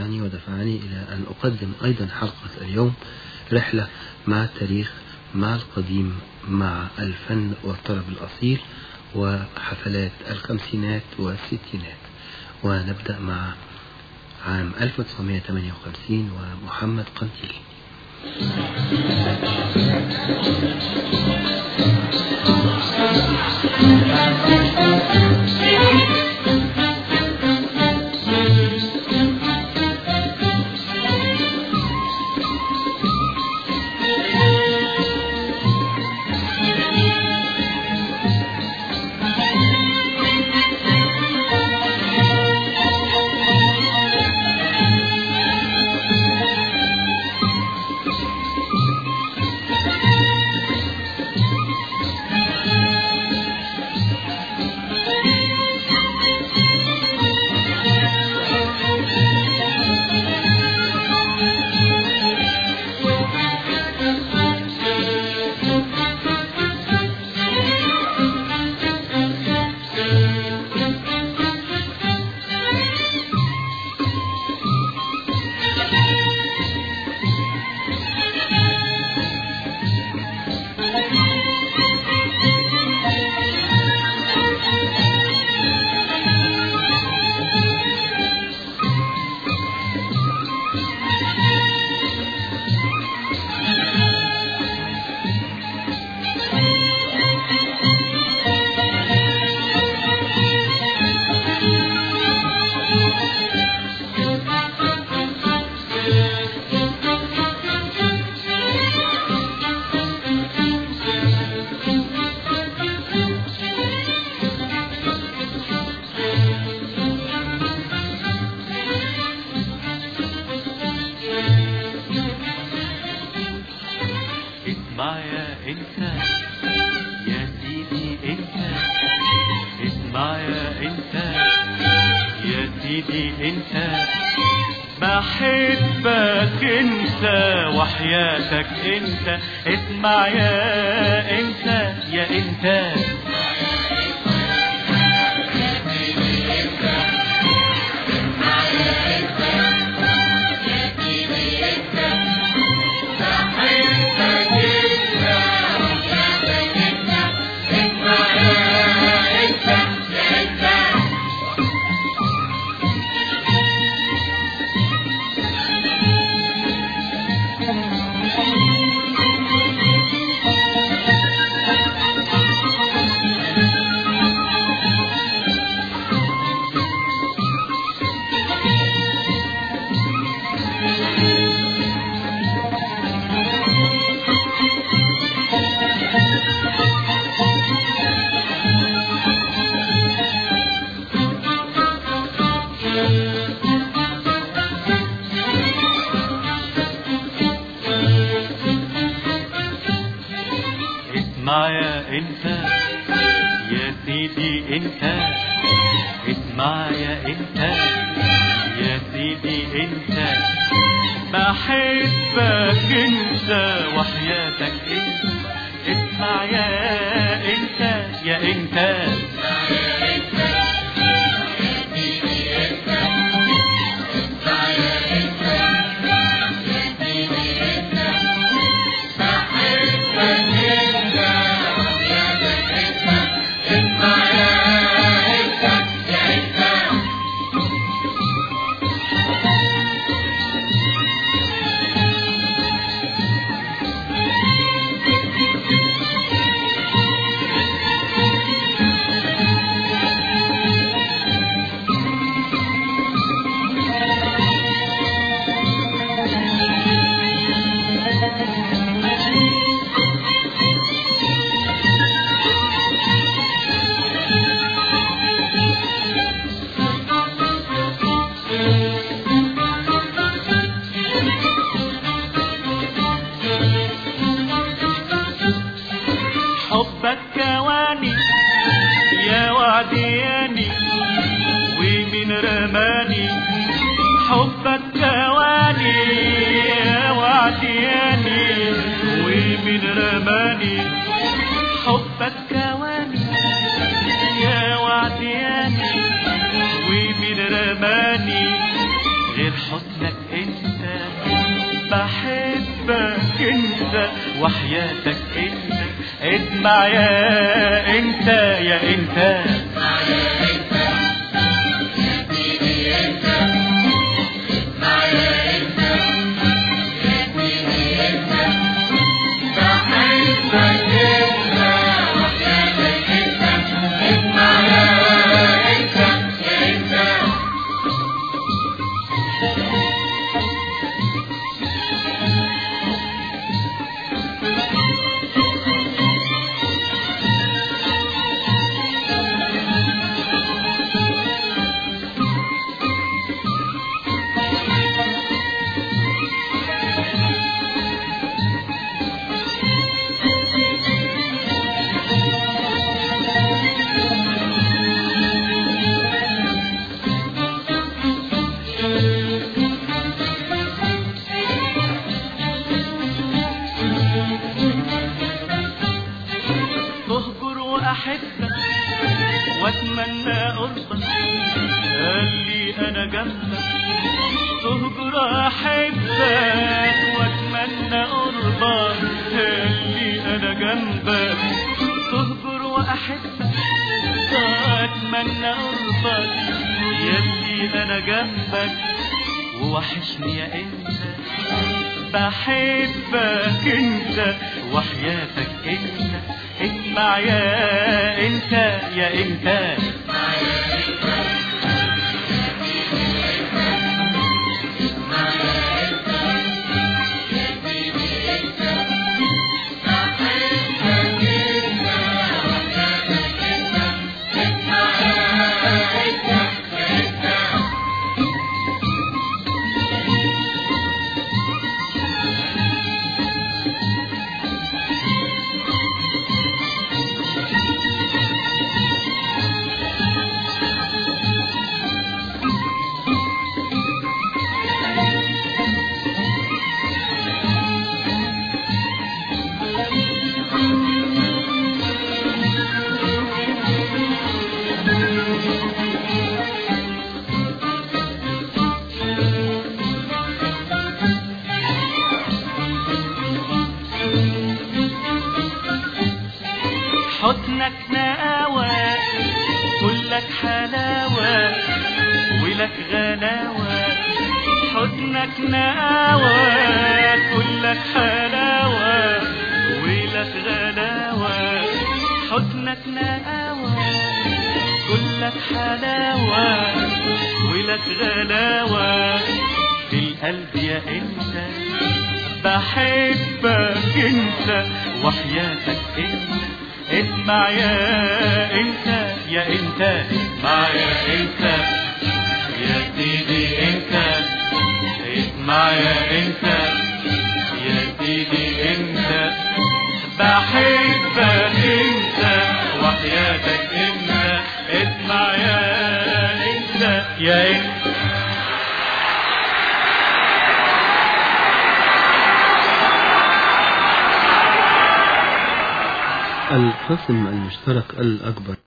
شجعني ودفعني إلى أن أقدم أيضا حلقة اليوم رحلة مع التاريخ مع القديم مع الفن والطرب الأصيل وحفلات الخمسينات والستينات ونبدأ مع عام 1958 ومحمد قنتيلي اسمع يا انت يا سيدي انت اسمع يا انت يا سيدي انت بحبك انت وحياتك انت اسمع يا انت يا انت اسمع يا انت يا سيدي انت اسمع يا انت يا سيدي انت بحبك انت وحياتك انت اسمع يا انت يا انت حبك كواني يا وعدياني ومن رماني حبك كواني يا وعدياني ومن رماني حبك كواني يا وعدياني ومن رماني غير حضنك انت بحبك انت وحياتك انت اسمع يا انت يا انت تهجر واحبك واتمنى قربك قال لي انا جنبك تهجر احبك واتمنى قربك قال لي انا جنبك تهجر واحبك واتمنى قربك يلي انا جنبك ووحشني يا انت بحبك انت وحياتك انت اسمع يا انت يا انت حضنك نقاوة كلك حلاوة ولك غلاوة حضنك نقاوة كلك حلاوة ولك غلاوة حضنك نقاوة كلك حلاوة ولك غلاوة في القلب يا انت بحبك انت وحياتك انت اسمع يا انت يا انت اسمع يا انت يا سيدي انت اسمع يا انت يا سيدي انت بحبك انت وحياتك انت اسمع يا انت يا انت القاسم المشترك الأكبر